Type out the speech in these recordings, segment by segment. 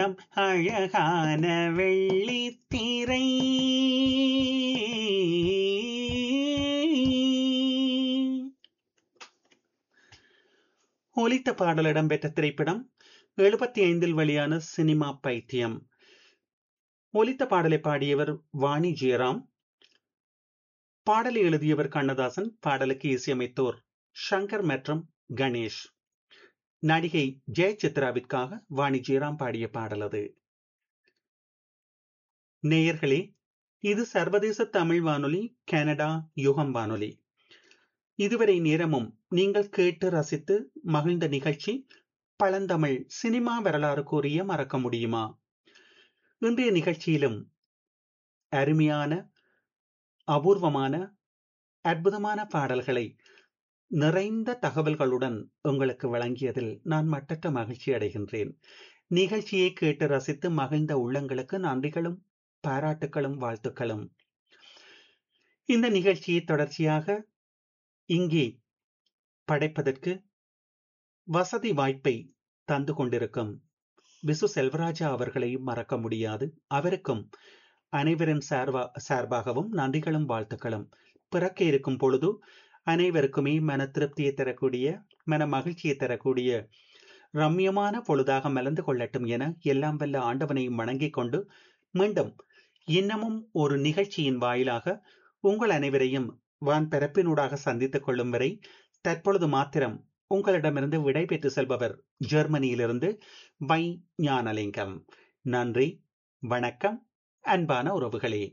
பக்கம் அழகான வெள்ளித்திரை ஒலித்த பாடல் இடம்பெற்ற திரைப்படம் எழுபத்தி ஐந்தில் வெளியான சினிமா பைத்தியம் ஒலித்த பாடலை பாடியவர் வாணி ஜெயராம் பாடலை எழுதியவர் கண்ணதாசன் பாடலுக்கு இசையமைத்தோர் ஷங்கர் மற்றும் கணேஷ் நடிகை ஜெயசித்ராவிற்காக வாணி ஜெயராம் பாடிய பாடல் அது நேயர்களே இது சர்வதேச தமிழ் வானொலி கனடா யுகம் வானொலி இதுவரை நேரமும் நீங்கள் கேட்டு ரசித்து மகிழ்ந்த நிகழ்ச்சி பழந்தமிழ் சினிமா வரலாறு கூறிய மறக்க முடியுமா இன்றைய நிகழ்ச்சியிலும் அருமையான அபூர்வமான அற்புதமான பாடல்களை நிறைந்த தகவல்களுடன் உங்களுக்கு வழங்கியதில் நான் மட்டற்ற மகிழ்ச்சி அடைகின்றேன் நிகழ்ச்சியை கேட்டு ரசித்து மகிழ்ந்த உள்ளங்களுக்கு நன்றிகளும் பாராட்டுகளும் வாழ்த்துக்களும் இந்த நிகழ்ச்சியை தொடர்ச்சியாக இங்கே படைப்பதற்கு வசதி வாய்ப்பை தந்து கொண்டிருக்கும் விசு செல்வராஜா அவர்களையும் மறக்க முடியாது அவருக்கும் அனைவரின் சார்பா சார்பாகவும் நன்றிகளும் வாழ்த்துக்களும் பிறக்க இருக்கும் பொழுது அனைவருக்குமே மன திருப்தியை தரக்கூடிய மன மகிழ்ச்சியை தரக்கூடிய ரம்யமான பொழுதாக மலர்ந்து கொள்ளட்டும் என எல்லாம் வல்ல ஆண்டவனையும் வணங்கிக் கொண்டு மீண்டும் இன்னமும் ஒரு நிகழ்ச்சியின் வாயிலாக உங்கள் அனைவரையும் வான் பரப்பினூடாக சந்தித்துக் கொள்ளும் வரை தற்பொழுது மாத்திரம் உங்களிடமிருந்து விடை பெற்று செல்பவர் ஜெர்மனியிலிருந்து வை ஞானலிங்கம் நன்றி வணக்கம் அன்பான உறவுகளே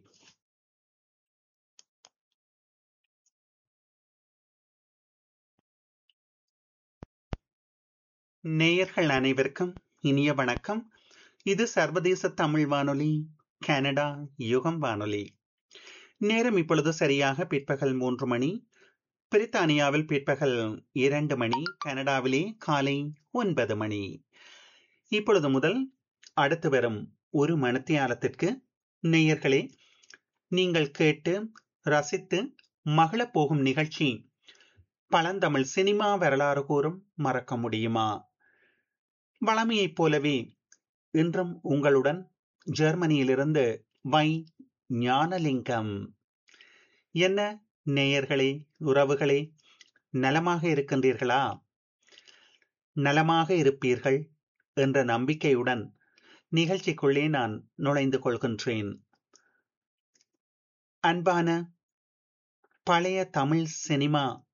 நேயர்கள் அனைவருக்கும் இனிய வணக்கம் இது சர்வதேச தமிழ் வானொலி கனடா யுகம் வானொலி நேரம் இப்பொழுது சரியாக பிற்பகல் மூன்று மணி பிரித்தானியாவில் பிற்பகல் இரண்டு மணி கனடாவிலே காலை ஒன்பது மணி இப்பொழுது முதல் அடுத்து வரும் ஒரு மணித்தியாலத்திற்கு நேயர்களே நீங்கள் கேட்டு ரசித்து மகளப் போகும் நிகழ்ச்சி பழந்தமிழ் சினிமா வரலாறு கூறும் மறக்க முடியுமா வளமையைப் போலவே இன்றும் உங்களுடன் ஜெர்மனியிலிருந்து வை ஞானலிங்கம் என்ன நேயர்களே உறவுகளே நலமாக இருக்கின்றீர்களா நலமாக இருப்பீர்கள் என்ற நம்பிக்கையுடன் நிகழ்ச்சிக்குள்ளே நான் நுழைந்து கொள்கின்றேன் அன்பான பழைய தமிழ் சினிமா